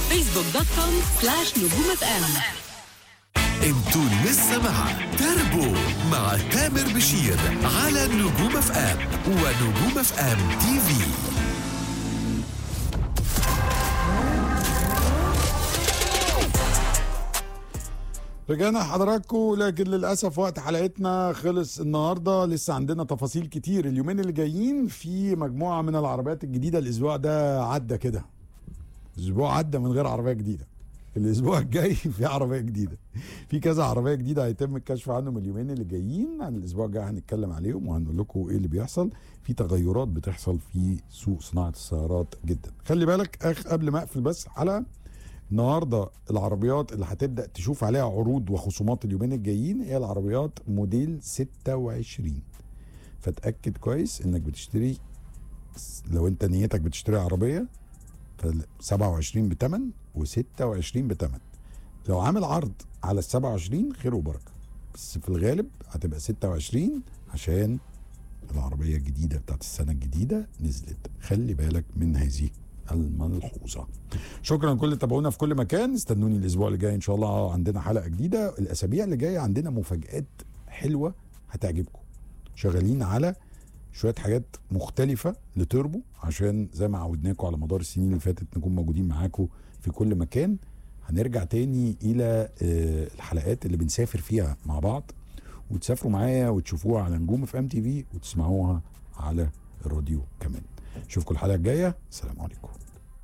فيسبوك دوت كوم سلاش نجوم اف ام انتوا لسه مع تربو مع تامر بشير على نجوم اف ام ونجوم اف ام تي في رجعنا حضراتكم لكن للاسف وقت حلقتنا خلص النهارده لسه عندنا تفاصيل كتير اليومين اللي جايين في مجموعه من العربيات الجديده الاسبوع ده عدى كده اسبوع عدى من غير عربيه جديده الاسبوع الجاي في عربيه جديده في كذا عربيه جديده هيتم الكشف عنهم اليومين اللي جايين عن الاسبوع الجاي هنتكلم عليهم وهنقول لكم ايه اللي بيحصل في تغيرات بتحصل في سوق صناعه السيارات جدا خلي بالك اخ قبل ما اقفل بس حلقه النهارده العربيات اللي هتبدا تشوف عليها عروض وخصومات اليومين الجايين هي العربيات موديل 26 فتاكد كويس انك بتشتري لو انت نيتك بتشتري عربيه ف 27 بتمن و26 بتمن لو عامل عرض على ال 27 خير وبركه بس في الغالب هتبقى 26 عشان العربيه الجديده بتاعت السنه الجديده نزلت خلي بالك من هذه الملحوظه شكرا لكل اللي تابعونا في كل مكان استنوني الاسبوع اللي جاي ان شاء الله عندنا حلقه جديده الاسابيع اللي جايه عندنا مفاجات حلوه هتعجبكم شغالين على شويه حاجات مختلفه لتربو عشان زي ما عودناكم على مدار السنين اللي فاتت نكون موجودين معاكم في كل مكان هنرجع تاني الى آه، الحلقات اللي بنسافر فيها مع بعض وتسافروا معايا وتشوفوها على نجوم في ام تي في وتسمعوها على الراديو كمان اشوفكم الحلقه الجايه السلام عليكم